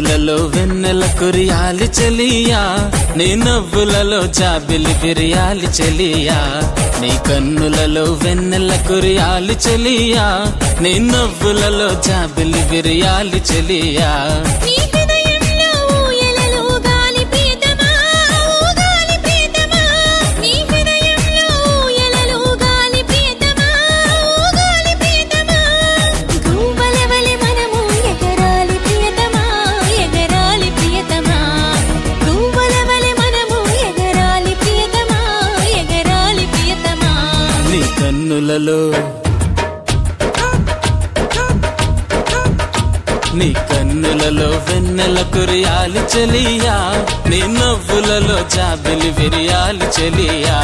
కన్నులలో వెన్నెల కురియాలి చెలియా నీ నవ్వులలో జాబిలి బిరియాలి చెలియా నీ కన్నులలో వెన్నెల కురియాలి చెలియా నీ నవ్వులలో జాబిలి బిరియాలి చెలియా నీ హృదయంలో ఊయలలో గాలి ప్రియతమా ఊగాలి ప్రియతమా నీ హృదయంలో ఊయలలో గాలి ప్రియతమా ఊగాలి ప్రియతమా గువ్వల వలె మనము ఎగరాలి ప్రియతమా ఎగరాలి ప్రియతమా గువ్వల వలె మనము ఎగరాలి ప్రియతమా ఎగరాలి ప్రియతమా నీ కన్నులలో నీ కన్నులలో వెన్నెల కురియాలి చెలియా నీ నవ్వులలో జాబిలి విరియాలి చెలియా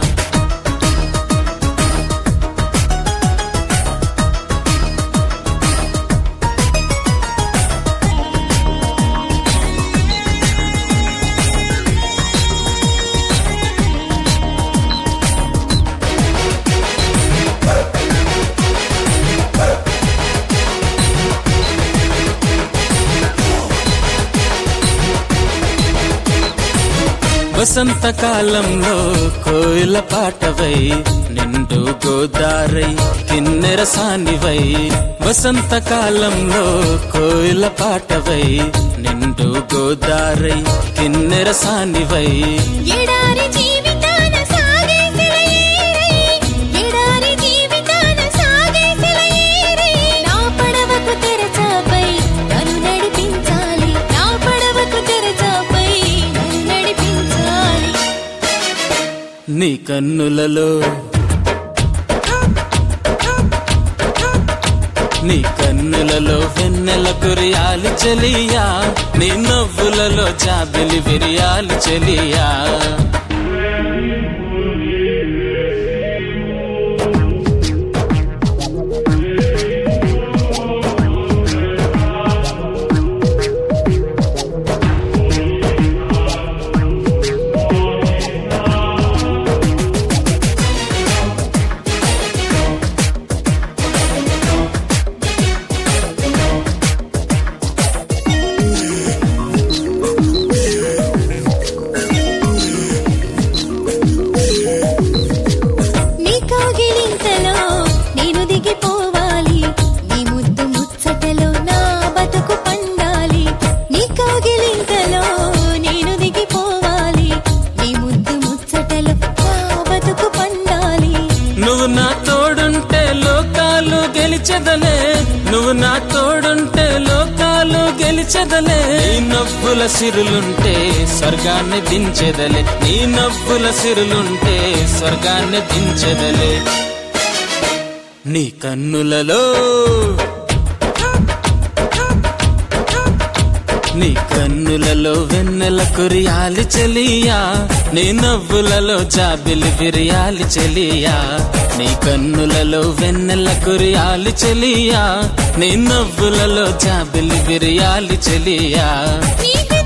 వసంతకాలంలో కోయిల పాటవై నిండు గోదారై కిన్నెర సానివై వసంతకాలంలో కోయిల పాటవై నిండు గోదారై కిన్నెర సానివై ఎడారి జీవితాన సాగే సెలయేరై ఎడారి జీవితాన సాగే సెలయేరై నా పడవకు తెరచాపై నన్ను నడిపించాలి నా పడవకు తెరచాపై నన్ను నడిపించాలి నీ కన్నులలో నీ కన్నులలో వెన్నెల కురియాలి చెలియా నీ నవ్వులలో జాబిలి విరియాలి చెలియా నీ కాగిలింతలో నేను దిగిపోవాలి నీ ముద్దు ముచ్చటలో నా బతుకు పండాలి నీ కాగిలింతలో నేను దిగిపోవాలి నీ ముద్దు ముచ్చటలో నా బతుకు పండాలి నువ్వు నా తోడుంటే లోకాలు గెలిచెదలే నువ్వు నా తోడుంటే లోకాలు గెలిచెదలే నీ నవ్వుల సిరులుంటే స్వర్గాన్ని దించెదలే నీ నవ్వుల సిరులుంటే స్వర్గాన్ని దించెదలే నీ కన్నులలో నీ కన్నులలో వెన్నెల కురియాలి చెలియా నీ నవ్వులలో జాబిలి విరియాలి చెలియా నీ కన్నులలో వెన్నెల కురియాలి చెలియా నీ నవ్వులలో జాబిలి విరియాలి చెలియా నీ